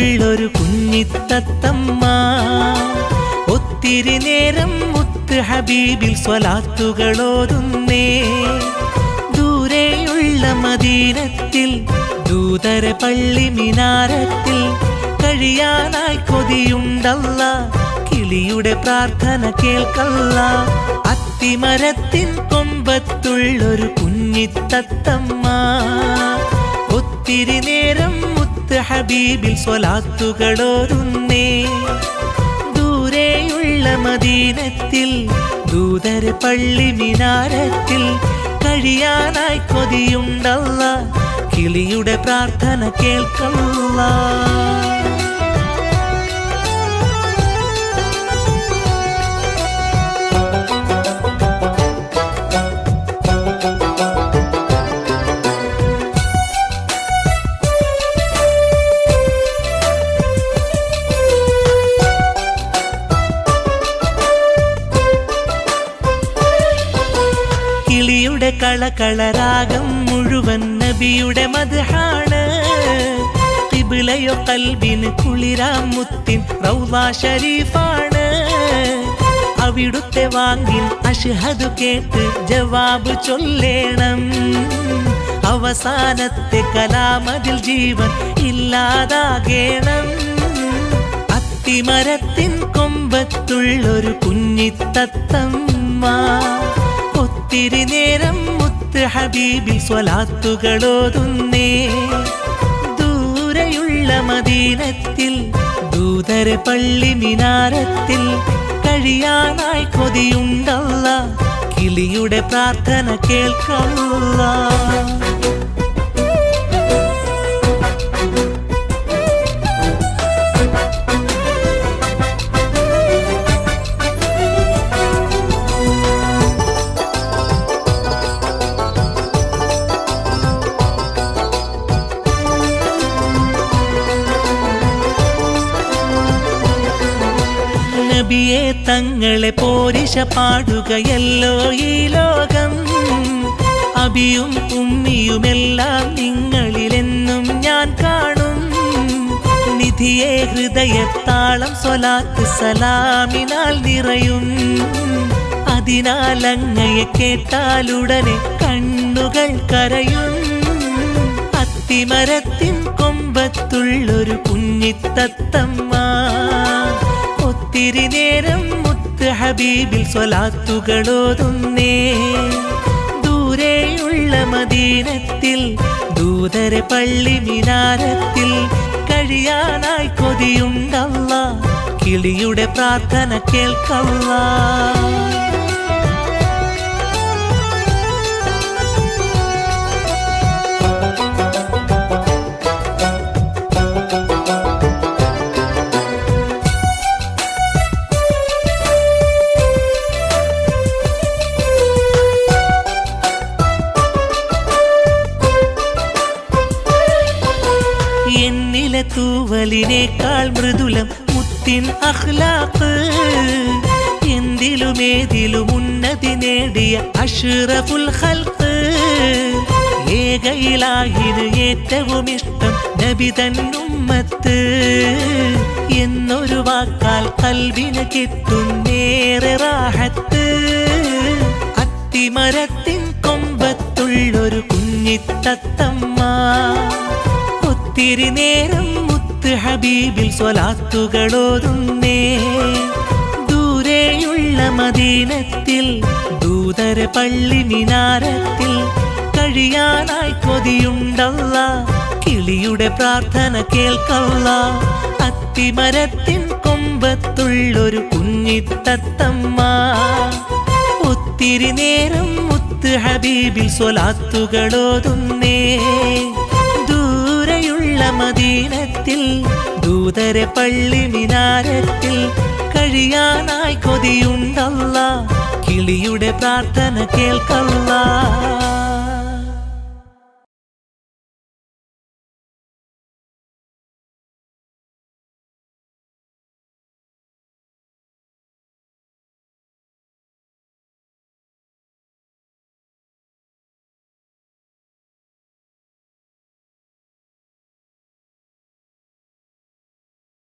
കൊമ്പത്തുള്ളൊരു കുഞ്ഞിത്തത്തമ്മ ഒത്തിരി നേരം മുത്ത് ഹബീബിൽ സ്വലാത്തുകളോതുന്നേ ദൂരെയുള്ള മദീനത്തിൽ ദൂതര പള്ളി മിനാരത്തിൽ കഴിയാനായി കൊതിയുണ്ടല്ല കിളിയുടെ പ്രാർത്ഥന കേൾക്കല്ല അത്തിമരത്തിൻ കൊമ്പത്തുള്ളൊരു കുഞ്ഞിത്തത്തമ്മ ഒത്തിരി നേരം മുത്ത് ഹബീബിൽ സ്വലാത്തുകളോരുന്നേ ദൂരെയുള്ള മദീനത്തിൽ ദൂതര പള്ളി മിനാരത്തിൽ കഴിയാനായി കൊതിയുണ്ടല്ല കിളിയുടെ പ്രാർത്ഥന കേൾക്കല്ല കിളിയുടെ കളകളരാഗം മുഴുവൻ നബിയുടെ മദ്ഹാണ് കിബിളയോ കൽബിന് കുളിരാം മുത്തിൻ റൗള ഷരീഫാണ് അവിടുത്തെ വാങ്ങിൻ അഷ്ഹദു കേട്ട് ജവാബ് ചൊല്ലേണം അവസാനത്തെ കലാമതിൽ ജീവൻ ഇല്ലാതാകേണം അത്തിമരത്തിൻ കൊമ്പത്തുള്ളൊരു കുഞ്ഞിത്തത്തമ്മ ഒത്തിരി നേരം മുത്ത് ഹബീബിൽ സ്വലാത്തുകളോതുന്നേ ദൂരെയുള്ള മദീനത്തിൽ ദൂതര പള്ളി മിനാരത്തിൽ കഴിയാനായി കൊതിയുണ്ടല്ല കിളിയുടെ പ്രാർത്ഥന കേൾക്കല്ല നബിയെ തങ്ങളെ പോരിശ പാടുകയല്ലോ ഈ ലോകം അബിയും ഉമ്മിയുമെല്ലാം നിങ്ങളിലെന്നും ഞാൻ കാണും നിധിയെ ഹൃദയത്താളം സ്വലാത്ത് സലാമിനാൽ നിറയും അതിനാൽ അങ്ങയെ കേട്ടാലുടനെ കണ്ണുകൾ കരയും അത്തിമരത്തിൻ കൊമ്പത്തുള്ളൊരു കുഞ്ഞിത്തത്തമ്മ ഒത്തിരി നേരം മുത്ത് ഹബീബിൽ സ്വലാത്തുകളോതുന്നേ ദൂരെയുള്ള മദീനത്തിൽ ദൂതര പള്ളി മിനാരത്തിൽ കഴിയാനായി കൊതിയുണ്ടല്ല കിളിയുടെ പ്രാർത്ഥന കേൾക്കല്ല എന്നിലെ തൂവലിനേക്കാൾ മൃദുലം മുത്തിൻ അഖ്ലാഖ് എന്തിലുമേതിലും ഉന്നതി നേടിയ അഷ്റഫുൽ ഖൽഖ് ഏകയിലാഹിന് ഏറ്റവും ഇഷ്ടം നബി തന്നുമ്മത്ത് എന്നൊരു വാക്കാൽ കൽവിന് കിട്ടുന്നേറെ റാഹത്ത് അത്തിമരത്തിൻ കൊമ്പത്തുള്ളൊരു കുഞ്ഞിത്തത്തമ്മ ഒത്തിരി നേരം മുത്ത് ഹബീബിൽ സ്വലാത്തുകളോതുന്നേ ദൂരെയുള്ള മദീനത്തിൽ ദൂതര പള്ളി മിനാരത്തിൽ കഴിയാനായി കൊതിയുണ്ടല്ല കിളിയുടെ പ്രാർത്ഥന കേൾക്കല്ല അത്തിമരത്തിൻ കൊമ്പത്തുള്ളൊരു കുഞ്ഞിത്തത്തമ്മ ഒത്തിരി നേരം മുത്ത് ഹബീബിൽ സ്വലാത്തുകളോതുന്നേ ദൂരെയുള്ള മദീനത്തിൽ ദൂതര പള്ളി മിനാരത്തിൽ കഴിയാനായി കൊതിയുണ്ടല്ല കിളിയുടെ പ്രാർത്ഥന കേൾക്കല്ല